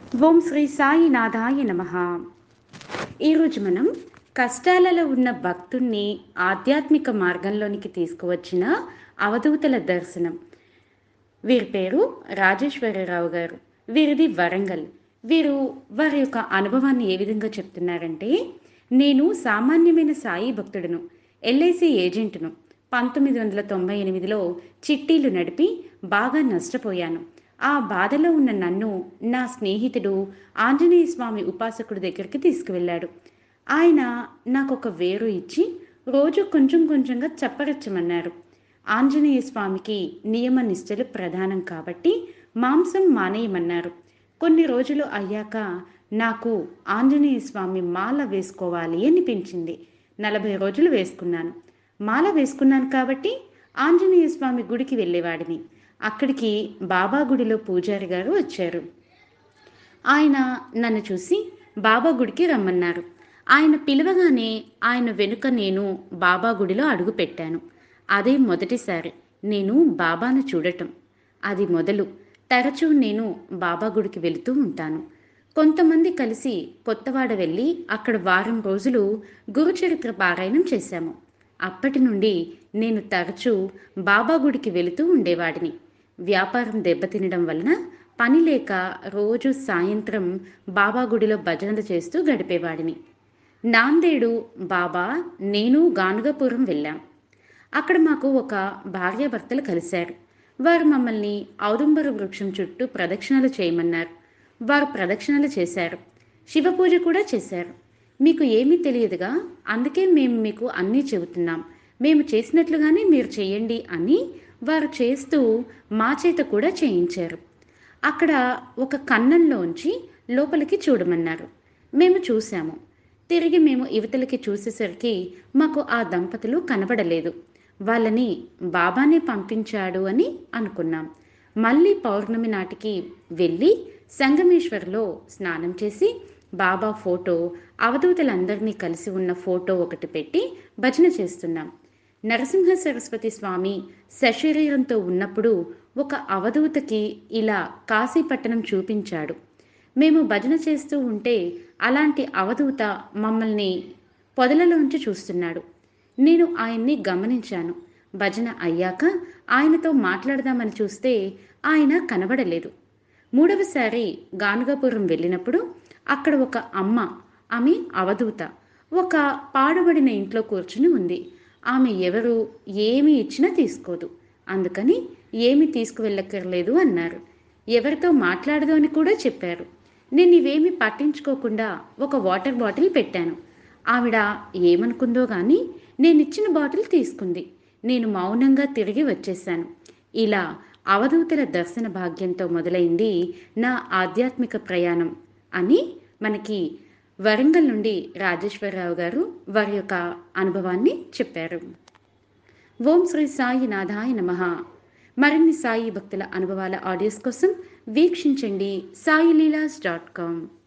ఓం శ్రీ సాయినాథాయ నమ ఈరోజు మనం కష్టాలలో ఉన్న భక్తుణ్ణి ఆధ్యాత్మిక మార్గంలోనికి తీసుకువచ్చిన అవధూతల దర్శనం వీరి పేరు రాజేశ్వరరావు గారు వీరిది వరంగల్ వీరు వారి యొక్క అనుభవాన్ని ఏ విధంగా చెప్తున్నారంటే నేను సామాన్యమైన సాయి భక్తుడును ఎల్ఐసి ఏజెంట్ను పంతొమ్మిది వందల తొంభై ఎనిమిదిలో చిట్టీలు నడిపి బాగా నష్టపోయాను ఆ బాధలో ఉన్న నన్ను నా స్నేహితుడు ఆంజనేయ స్వామి ఉపాసకుడి దగ్గరికి తీసుకువెళ్ళాడు ఆయన నాకు ఒక వేరు ఇచ్చి రోజు కొంచెం కొంచెంగా చప్పరచ్చమన్నారు ఆంజనేయ స్వామికి నియమ నిష్టలు ప్రధానం కాబట్టి మాంసం మానేయమన్నారు కొన్ని రోజులు అయ్యాక నాకు ఆంజనేయ స్వామి మాల వేసుకోవాలి అనిపించింది నలభై రోజులు వేసుకున్నాను మాల వేసుకున్నాను కాబట్టి ఆంజనేయ స్వామి గుడికి వెళ్ళేవాడిని అక్కడికి బాబా గుడిలో పూజారి గారు వచ్చారు ఆయన నన్ను చూసి బాబా గుడికి రమ్మన్నారు ఆయన పిలవగానే ఆయన వెనుక నేను బాబా గుడిలో అడుగు పెట్టాను అదే మొదటిసారి నేను బాబాను చూడటం అది మొదలు తరచూ నేను బాబా గుడికి వెళుతూ ఉంటాను కొంతమంది కలిసి కొత్తవాడ వెళ్ళి అక్కడ వారం రోజులు గురుచరిత్ర పారాయణం చేశాము అప్పటి నుండి నేను తరచూ బాబా గుడికి వెళుతూ ఉండేవాడిని వ్యాపారం దెబ్బతినడం వలన పని లేక రోజు సాయంత్రం బాబా గుడిలో భజనలు చేస్తూ గడిపేవాడిని నాందేడు బాబా నేను గానుగపురం వెళ్ళాం అక్కడ మాకు ఒక భార్యాభర్తలు కలిశారు వారు మమ్మల్ని ఔదుంబర వృక్షం చుట్టూ ప్రదక్షిణలు చేయమన్నారు వారు ప్రదక్షిణలు చేశారు శివ పూజ కూడా చేశారు మీకు ఏమీ తెలియదుగా అందుకే మేము మీకు అన్నీ చెబుతున్నాం మేము చేసినట్లుగానే మీరు చేయండి అని వారు చేస్తూ మా చేత కూడా చేయించారు అక్కడ ఒక కన్నంలోంచి లోపలికి చూడమన్నారు మేము చూసాము తిరిగి మేము యువతలకి చూసేసరికి మాకు ఆ దంపతులు కనబడలేదు వాళ్ళని బాబానే పంపించాడు అని అనుకున్నాం మళ్ళీ పౌర్ణమి నాటికి వెళ్ళి సంగమేశ్వర్లో స్నానం చేసి బాబా ఫోటో అవధూతలందరినీ కలిసి ఉన్న ఫోటో ఒకటి పెట్టి భజన చేస్తున్నాం నరసింహ సరస్వతి స్వామి సశరీరంతో ఉన్నప్పుడు ఒక అవధూతకి ఇలా కాశీపట్టణం చూపించాడు మేము భజన చేస్తూ ఉంటే అలాంటి అవధూత మమ్మల్ని పొదలలోంచి చూస్తున్నాడు నేను ఆయన్ని గమనించాను భజన అయ్యాక ఆయనతో మాట్లాడదామని చూస్తే ఆయన కనబడలేదు మూడవసారి గానుగాపురం వెళ్ళినప్పుడు అక్కడ ఒక అమ్మ ఆమె అవధూత ఒక పాడుబడిన ఇంట్లో కూర్చుని ఉంది ఆమె ఎవరు ఏమి ఇచ్చినా తీసుకోదు అందుకని ఏమి తీసుకువెళ్ళక్కర్లేదు అన్నారు ఎవరితో మాట్లాడదు అని కూడా చెప్పారు నేను ఇవేమి పట్టించుకోకుండా ఒక వాటర్ బాటిల్ పెట్టాను ఆవిడ ఏమనుకుందో కానీ నేను ఇచ్చిన బాటిల్ తీసుకుంది నేను మౌనంగా తిరిగి వచ్చేసాను ఇలా అవధూతల దర్శన భాగ్యంతో మొదలైంది నా ఆధ్యాత్మిక ప్రయాణం అని మనకి వరంగల్ నుండి రాజేశ్వరరావు గారు వారి యొక్క అనుభవాన్ని చెప్పారు ఓం శ్రీ సాయి నాథాయ నమ మరిన్ని సాయి భక్తుల అనుభవాల ఆడియోస్ కోసం వీక్షించండి సాయి లీలాస్ డాట్ కామ్